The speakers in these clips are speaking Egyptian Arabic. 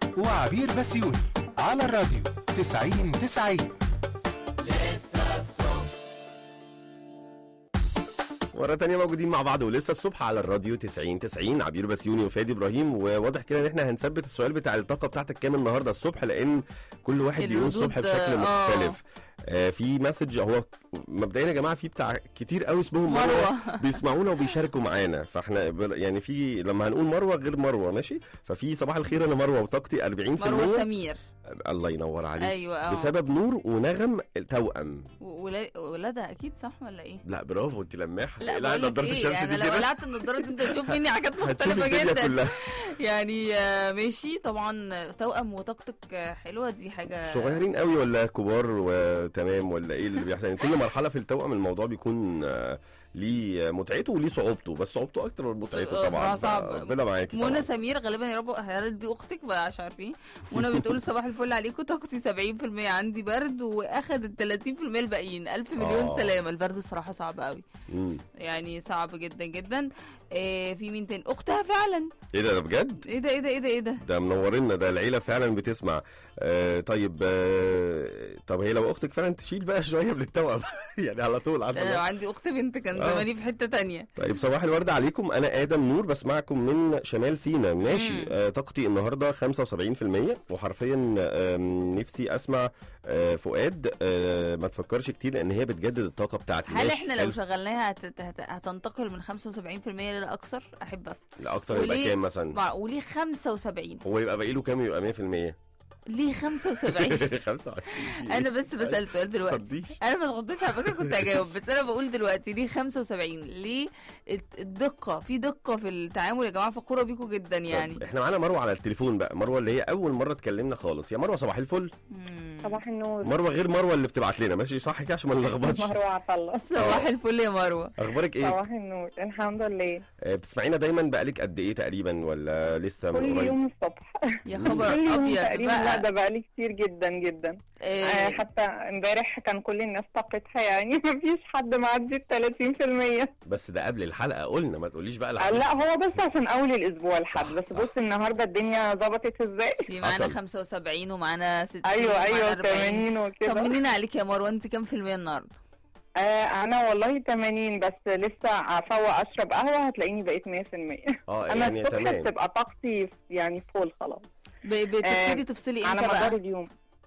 وعبير بسيوني على الراديو 90 90 مرة تانية موجودين مع بعض ولسه الصبح على الراديو 90 90 عبير بسيوني وفادي ابراهيم وواضح كده ان احنا هنثبت السؤال بتاع الطاقة بتاعتك كام النهارده الصبح لان كل واحد بيقول الردود، الصبح بشكل آه. مختلف آه في مسج هو مبدئيا يا جماعه في بتاع كتير قوي اسمهم مروه, مروة. بيسمعونا وبيشاركوا معانا فاحنا بل- يعني في لما هنقول مروه غير مروه ماشي ففي صباح الخير انا مروه وطاقتي 40% مروه سمير الله ينور عليك ايوه اه بسبب نور ونغم توأم و- ولا- ولادها اكيد صح ولا ايه؟ لا برافو انت لماحه لا لا بقول لك نضاره ايه الشمس انا دي لو كده قلعت النضاره دي انت هتشوف مني حاجات هتشوف مختلفه الدنيا جدا كلها يعني آه، ماشي طبعا توأم وطاقتك آه، حلوه دي حاجه صغيرين قوي ولا كبار وتمام ولا ايه اللي بيحصل يعني كل مرحله في التوأم الموضوع بيكون آه، ليه متعته وليه صعوبته بس صعوبته اكتر من متعته آه، طبعا صراحة صعب. ربنا معاكي منى طبعا سمير غالبا يا رب هل دي اختك بقى مش عارفين منى بتقول صباح الفل عليكم طاقتي 70% عندي برد واخد ال 30% الباقيين الف مليون آه. سلامه البرد الصراحه صعب قوي مم. يعني صعب جدا جدا إيه في مين تاني اختها فعلا ايه ده ده بجد ايه ده ايه ده ايه ده ايه ده ده منورنا ده العيله فعلا بتسمع آه طيب آه طب هي لو اختك فعلا تشيل بقى شويه من التوأم يعني على طول عارفه ده لو بقى. عندي اخت بنت كان آه. زماني في حته تانية طيب صباح الورد عليكم انا ادم نور بسمعكم من شمال سينا ماشي مم. آه طاقتي النهارده 75% وحرفيا آم، نفسي اسمع آه فؤاد آه ما تفكرش كتير لان هي بتجدد الطاقه بتاعتي هل ماشي احنا لو حلو. شغلناها هت... هت... هتنتقل من 75% لاكثر احب افهم لا اكتر يبقى وليه- كام مثلا مع- وليه 75 هو يبقى باقي له كام يبقى 100% ليه 75 25 انا بس بسال سؤال دلوقتي تصديش انا ما اتغطيتش على فكره كنت هجاوب بس انا بقول دلوقتي ليه 75 ليه الت- الدقه في دقه في التعامل يا جماعه فخوره بيكم جدا يعني طب احنا معانا مروه على التليفون بقى مروه اللي هي اول مره اتكلمنا خالص يا مروه صباح الفل مم. صباح النور مروه غير مروه اللي بتبعت لنا ماشي صح كده عشان ما نلخبطش مروه عطله صباح الفل يا مروه اخبارك ايه صباح النور الحمد لله آه، بتسمعينا دايما بقالك قد ايه تقريبا ولا لسه من كل قريب يوم الصبح يا خبر كل يوم ابيض تقريبا لا بقى ده بقالي كتير جدا جدا آه إيه حتى امبارح كان كل الناس طاقتها يعني مفيش حد معدي ال 30% بس ده قبل الحلقه قلنا ما تقوليش بقى آه الحلقة. لا هو بس عشان اول الاسبوع لحد صح، بس صح. بص النهارده الدنيا ظبطت ازاي في معانا حصل. 75 ومعانا 60 ايوه ومعانا ايوه 40 80 وكده طمنينا عليك يا مروه انت كام في المية النهارده؟ آه انا والله 80 بس لسه افوق اشرب قهوه هتلاقيني بقيت 100% اه انا يعني الصبح تمام بتبقى طاقتي يعني فول خلاص ب- بتبتدي آه، تفصلي على امتى مدار بقى؟ اليوم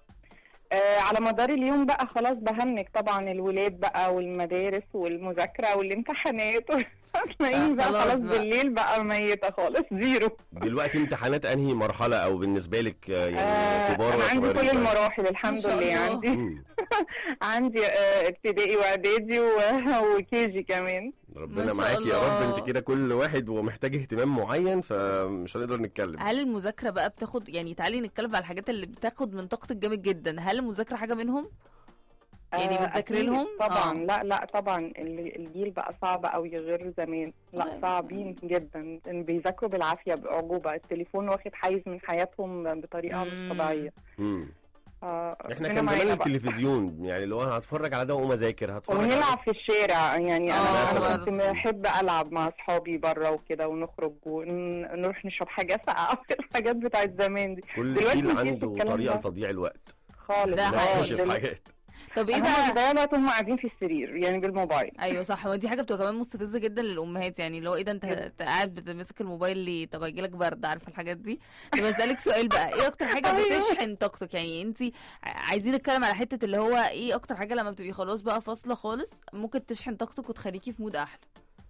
آه على مدار اليوم بقى خلاص بهنك طبعا الولاد بقى والمدارس والمذاكرة والامتحانات تلاقيني آه، بقى خلاص خلاص بقى. بالليل بقى ميتة خالص زيرو دلوقتي امتحانات انهي مرحله او بالنسبه لك آه، يعني آه كبار انا ولا عندي كل صغيرين بقى؟ المراحل ما الحمد شاء لله الله. عندي مم. عندي آه ابتدائي واعدادي و- وكيجي كمان ربنا ما شاء معاكي يا رب الله. انت كده كل واحد ومحتاج اهتمام معين فمش هنقدر نتكلم هل المذاكره بقى بتاخد يعني تعالي نتكلم على الحاجات اللي بتاخد من طاقتك جامد جدا هل المذاكره حاجه منهم؟ يعني آه، بتذاكري أكيد لهم؟ طبعا آه. لا لا طبعا ال- الجيل بقى صعب قوي غير زمان لا طيب. صعبين جدا إن بيذاكروا بالعافيه باعجوبه التليفون واخد حيز من حياتهم بطريقه مم. مش طبيعيه مم. آه، احنا ربنا كان زمان معانا بقى. التلفزيون يعني لو انا هتفرج على ده واقوم اذاكر هتفرج على ونلعب في الشارع يعني آه، انا انا برضه. كنت بحب العب مع اصحابي بره وكده ونخرج ونروح نشرب حاجه ساقعه الحاجات بتاعت زمان دي كل دلوقتي جيل مفيش عنده الكلام طريقه ده. لتضييع الوقت خالص ده آه، حقيقي. نكتشف دل- حاجات طب ايه هم بقى؟ بيضيعوا وقت هم قاعدين في السرير يعني بالموبايل ايوه صح ما دي حاجه بتبقى كمان مستفزه جدا للامهات يعني اللي هو ايه ده انت جدا. أنت قاعد بتمسك الموبايل ليه طب هيجيلك برد عارفه الحاجات دي طب اسالك سؤال بقى ايه اكتر حاجه أيوة. بتشحن طاقتك يعني انت عايزين نتكلم على حته اللي هو ايه اكتر حاجه لما بتبقي خلاص بقى فاصله خالص ممكن تشحن طاقتك وتخليكي في مود احلى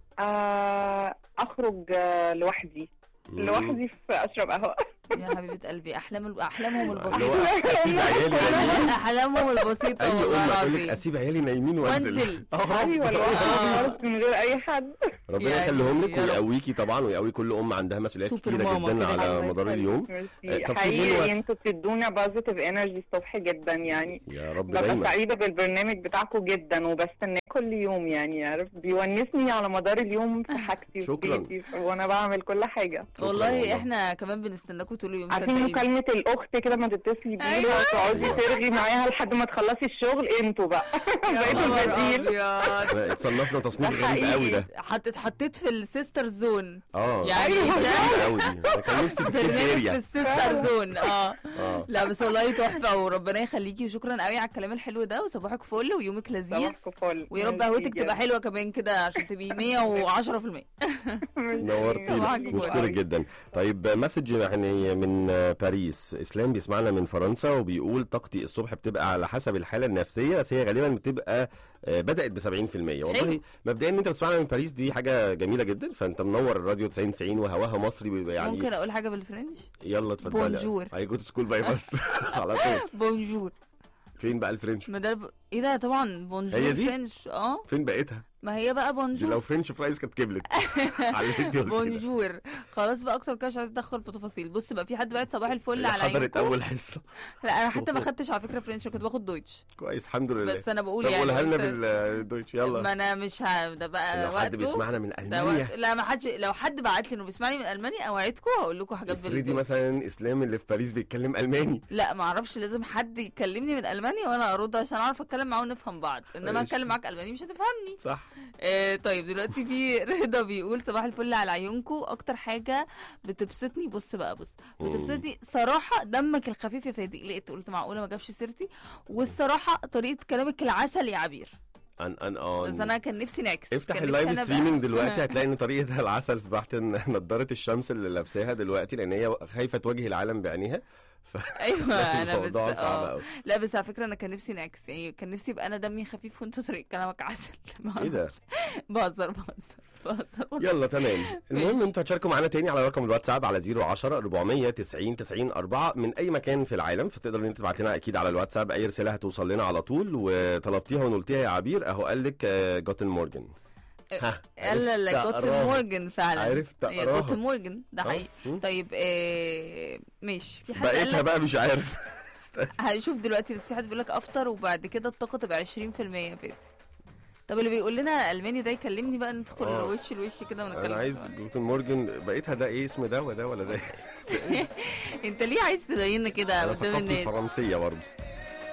آه اخرج آه، لوحدي مم. لوحدي في اشرب قهوه يا حبيبه قلبي احلام احلامهم اللي البسيطه هو اسيب عيالي نايمين احلامهم البسيطه اي والله ام تقول لك العظيم اسيب عيالي نايمين وانزل وانزل. اه ايوه رب. لوحدي آه. خالص من غير اي حد ربنا يعني يخليهم لك يا رب. ويقويكي طبعا ويقوي كل ام عندها مسؤوليات سوبر كتيره ماما جدا كده. على الله مدار يخليك. اليوم ميرسي. آه، طب في حقيقي غنوة- انتوا بتدونا بوزيتيف انرجي الصبح جدا يعني يا رب ببقى دايما سعيدة بالبرنامج بتاعكم جدا وبستناه كل يوم يعني عارف بيونسني على مدار اليوم في حاجتي وفي شكراً. بيتي وانا بعمل كل حاجة شكراً والله والله. احنا كمان بنستناكم طول اليوم عارفين صدقيني. مكالمة الأخت كده ما تتصلي بيها أيوة. وتقعدي ترغي معاها لحد ما تخلصي الشغل انتوا بقى يا بقيتوا خبر البديل أبيض. اتصنفنا تصنيف ده غريب قوي حقيقي. ده حطت اتحطيت في السيستر زون اه يعني دي ده جميلة قوي دي انا كان نفسي في برنامج في الكيفيتيريا السيستر زون اه اه لا بس والله تحفه وربنا يخليكي وشكرا قوي على الكلام الحلو ده وصباحك فل ويومك لذيذ صباحكم فل ويا رب ميرسي قهوتك تبقى جدا. حلوه كمان كده عشان تبقي 110% نورتينا صباحك مشكورة فل. جدا طيب مسج يعني من باريس اسلام بيسمعنا من فرنسا وبيقول طاقتي الصبح بتبقى على حسب الحاله النفسيه بس هي غالبا بتبقى آه، بدات ب 70% والله حلو. مبدئيا ان انت بتسمعنا من باريس دي حاجه جميله جدا فانت منور الراديو 90 90 وهواها مصري بيبقى يعني ممكن اقول حاجه بالفرنش يلا اتفضلي بونجور. اي جو تو سكول باي بس على طول بونجور فين بقى الفرنش ما ده ب... ايه ده طبعا بونجور هي دي؟ فرنش اه فين بقيتها ما هي بقى دي لو بونجور فرنش فرايز كانت كبلت على اللي انت قلتيه ده. بونجور خلاص بقى اكتر كده مش عايزه ادخل في تفاصيل بص بقى في حد بعت صباح الفل هي على حضرت عينكم اول حصه لا انا حتى ما خدتش على فكره فرنش كنت باخد دويتش كويس الحمد لله بس انا بقول طب يعني قولها لنا قلت- بالدويتش يلا ما انا مش ه... ده بقى لو حد وقته بيسمعنا من ده المانيا وقت... لا ما حدش لو حد بعت لي انه بيسمعني من المانيا اوعدكم هقول لكم حاجات افرضي بالدويتش مثلا اسلام اللي في باريس بيتكلم الماني لا ما اعرفش لازم حد يكلمني من المانيا وانا ارد عشان اعرف اتكلم معاه ونفهم بعض انما ماشي. اتكلم معاك الماني مش هتفهمني صح آه طيب دلوقتي في رضا بيقول صباح الفل على عيونكم اكتر حاجه بتبسطني بص بقى بص مم. بتبسطني صراحه دمك الخفيف يا فادي لقيت قلت معقوله ما جابش سيرتي والصراحه طريقه كلامك العسل يا عبير ان ان اه بس انا كان نفسي نعكس افتح كان اللايف نفسي أنا بقى- ستريمنج دلوقتي هتلاقي ان طريقه العسل في بحث نضاره الشمس اللي لابساها دلوقتي لان هي خايفه تواجه العالم بعينيها ايوه انا بس الموضوع صعب آه. قوي لا بس على فكره انا كان نفسي نعكس يعني كان نفسي يبقى انا دمي خفيف وانت طريقه كلامك عسل ايه ده بهزر بهزر بهزر والله. يلا تمام المهم انتوا هتشاركوا معانا تاني على رقم الواتساب على 010 490 90 4 من اي مكان في العالم فتقدر ان انت تبعت لنا اكيد على الواتساب اي رساله هتوصل لنا على طول وطلبتيها ونقولتيها يا عبير اهو قال لك آه، جوتن مورجن ها لا لا عرفت جوتن أقراها. مورجن فعلا عرفت هي أقراها. جوتن مورجن ده آه. حقيقي مم. طيب آه ماشي في حد قال بقيتها لك بقى مش عارف هشوف دلوقتي بس في حد بيقول لك افطر وبعد كده الطاقه تبقى 20% يا فادي طب اللي بيقول لنا الماني ده يكلمني بقى ندخل آه. وش لوش كده ونتكلم انا عايز شوية. جوتن مورجن بقيتها ده ايه اسم ده وده ولا ده انت ليه عايز تبين كده انا قدام ثقافتي الناس فرنسيه برضه